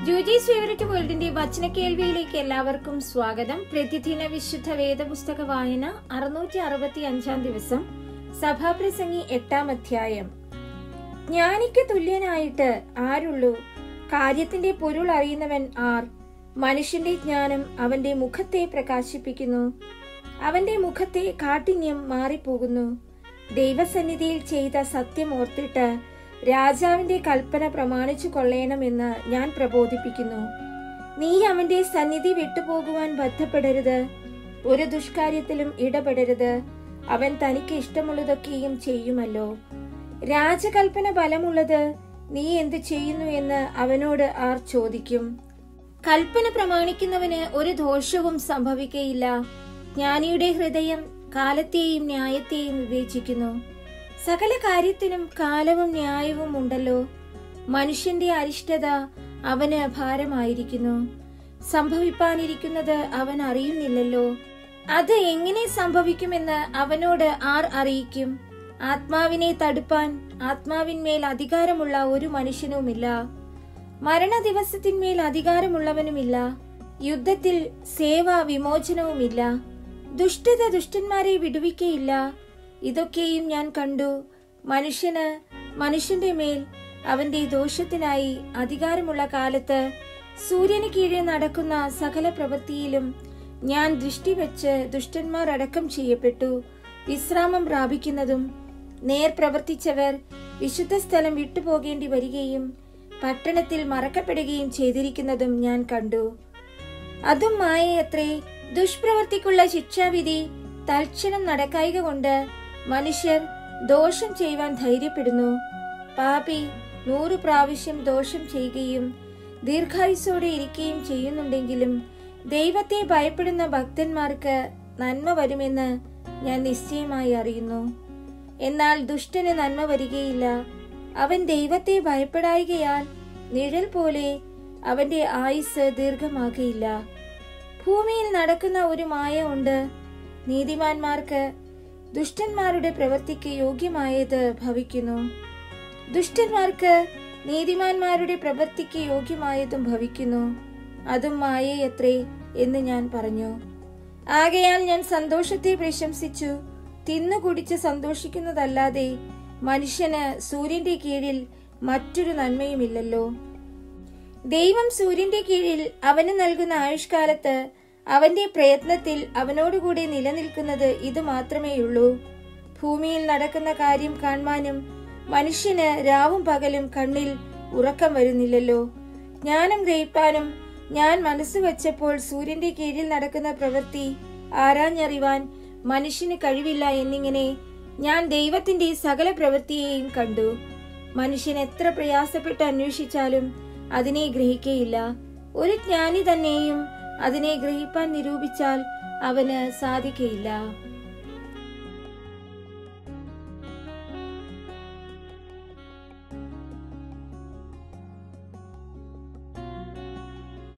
ജൂജീസ് favourite വേൾഡിന്റെ വചന കേൾവിയിലേക്ക് എല്ലാവർക്കും സ്വാഗതം പ്രതിദിന വിശുദ്ധ വേദപുസ്തക വായന അറുന്നൂറ്റി അറുപത്തി അഞ്ചാം ദിവസം സഭാപ്രസംഗി എട്ടാം അധ്യായം ജ്ഞാനിക്ക് തുല്യനായിട്ട് ആരുള്ളൂ കാര്യത്തിന്റെ പൊരുൾ അറിയുന്നവൻ ആർ മനുഷ്യന്റെ ജ്ഞാനം അവന്റെ മുഖത്തെ പ്രകാശിപ്പിക്കുന്നു അവന്റെ മുഖത്തെ കാഠിന്യം മാറിപ്പോകുന്നു ദൈവസന്നിധിയിൽ ചെയ്ത സത്യം ഓർത്തിട്ട് രാജാവിന്റെ കൽപ്പന പ്രമാണിച്ചു കൊള്ളേണമെന്ന് ഞാൻ പ്രബോധിപ്പിക്കുന്നു നീ അവന്റെ സന്നിധി വിട്ടുപോകുവാൻ ബന്ധപ്പെടരുത് ഒരു ദുഷ്കാര്യത്തിലും ഇടപെടരുത് അവൻ തനിക്ക് ഇഷ്ടമുള്ളതൊക്കെയും ചെയ്യുമല്ലോ രാജകൽപ്പന ബലമുള്ളത് നീ എന്ത് ചെയ്യുന്നു എന്ന് അവനോട് ആർ ചോദിക്കും കൽപ്പന പ്രമാണിക്കുന്നവന് ഒരു ദോഷവും സംഭവിക്കയില്ല ജ്ഞാനിയുടെ ഹൃദയം കാലത്തെയും ന്യായത്തെയും വിവേചിക്കുന്നു സകല കാര്യത്തിനും കാലവും ന്യായവും ഉണ്ടല്ലോ മനുഷ്യന്റെ അരിഷ്ടത അവന് ഭാരമായിരിക്കുന്നു സംഭവിപ്പാനിരിക്കുന്നത് അവൻ അറിയുന്നില്ലല്ലോ അത് എങ്ങനെ സംഭവിക്കുമെന്ന് അവനോട് ആർ അറിയിക്കും ആത്മാവിനെ തടുപ്പാൻ ആത്മാവിന്മേൽ അധികാരമുള്ള ഒരു മനുഷ്യനുമില്ല മരണ ദിവസത്തിന്മേൽ അധികാരമുള്ളവനുമില്ല യുദ്ധത്തിൽ സേവാ വിമോചനവുമില്ല ദുഷ്ടത ദുഷ്ടന്മാരെ വിടുവിക്കയില്ല ഇതൊക്കെയും ഞാൻ കണ്ടു മനുഷ്യന് മനുഷ്യന്റെ മേൽ അവന്റെ ദോഷത്തിനായി അധികാരമുള്ള കാലത്ത് സൂര്യന് കീഴെ നടക്കുന്ന സകല പ്രവൃത്തിയിലും ഞാൻ ദൃഷ്ടി വെച്ച് ദുഷ്ടന്മാർ അടക്കം ചെയ്യപ്പെട്ടു വിശ്രാമം പ്രാപിക്കുന്നതും നേർ പ്രവർത്തിച്ചവർ വിശുദ്ധ സ്ഥലം വിട്ടുപോകേണ്ടി വരികയും പട്ടണത്തിൽ മറക്കപ്പെടുകയും ചെയ്തിരിക്കുന്നതും ഞാൻ കണ്ടു അതും മായയത്രേ ദുഷ്പ്രവർത്തിക്കുള്ള ശിക്ഷാവിധി തൽക്ഷണം നടക്കായിക കൊണ്ട് മനുഷ്യർ ദോഷം ചെയ്യുവാൻ ധൈര്യപ്പെടുന്നു പാപി നൂറു പ്രാവശ്യം ദോഷം ചെയ്യുകയും ദീർഘായുസോടെ ഇരിക്കുകയും ചെയ്യുന്നുണ്ടെങ്കിലും ദൈവത്തെ ഭയപ്പെടുന്ന ഭക്തന്മാർക്ക് നന്മ വരുമെന്ന് ഞാൻ നിശ്ചയമായി അറിയുന്നു എന്നാൽ ദുഷ്ടന് നന്മ വരികയില്ല അവൻ ദൈവത്തെ ഭയപ്പെടായികയാൽ നിഴൽ പോലെ അവന്റെ ആയുസ് ദീർഘമാകയില്ല ഭൂമിയിൽ നടക്കുന്ന ഒരു മായ ഉണ്ട് നീതിമാന്മാർക്ക് ദുഷ്ടന്മാരുടെ പ്രവൃത്തിക്ക് യോഗ്യമായത് ഭവിക്കുന്നു ദുഷ്ടന്മാർക്ക് നീതിമാന്മാരുടെ പ്രവൃത്തിക്ക് യോഗ്യമായതും ഭവിക്കുന്നു അതും മായയത്രേ എന്ന് ഞാൻ പറഞ്ഞു ആകയാൽ ഞാൻ സന്തോഷത്തെ പ്രശംസിച്ചു തിന്നു കുടിച്ച് സന്തോഷിക്കുന്നതല്ലാതെ മനുഷ്യന് സൂര്യന്റെ കീഴിൽ മറ്റൊരു നന്മയുമില്ലല്ലോ ദൈവം സൂര്യന്റെ കീഴിൽ അവന് നൽകുന്ന ആയുഷ്കാലത്ത് അവന്റെ പ്രയത്നത്തിൽ അവനോടുകൂടി നിലനിൽക്കുന്നത് ഇത് മാത്രമേയുള്ളൂ ഭൂമിയിൽ നടക്കുന്ന കാര്യം കാണുവാനും മനുഷ്യന് രാവും പകലും കണ്ണിൽ ഉറക്കം വരുന്നില്ലല്ലോ ജ്ഞാനം ഗ്രഹിപ്പാനും ഞാൻ മനസ്സ് വച്ചപ്പോൾ സൂര്യന്റെ കീഴിൽ നടക്കുന്ന പ്രവൃത്തി ആരാഞ്ഞറിവാൻ മനുഷ്യന് കഴിവില്ല എന്നിങ്ങനെ ഞാൻ ദൈവത്തിന്റെ സകല പ്രവൃത്തിയെയും കണ്ടു മനുഷ്യൻ എത്ര പ്രയാസപ്പെട്ട് അന്വേഷിച്ചാലും അതിനെ ഗ്രഹിക്കയില്ല ഒരു ജ്ഞാനി തന്നെയും അതിനെ ഗ്രഹിപ്പാൻ നിരൂപിച്ചാൽ അവന് സാധിക്കയില്ല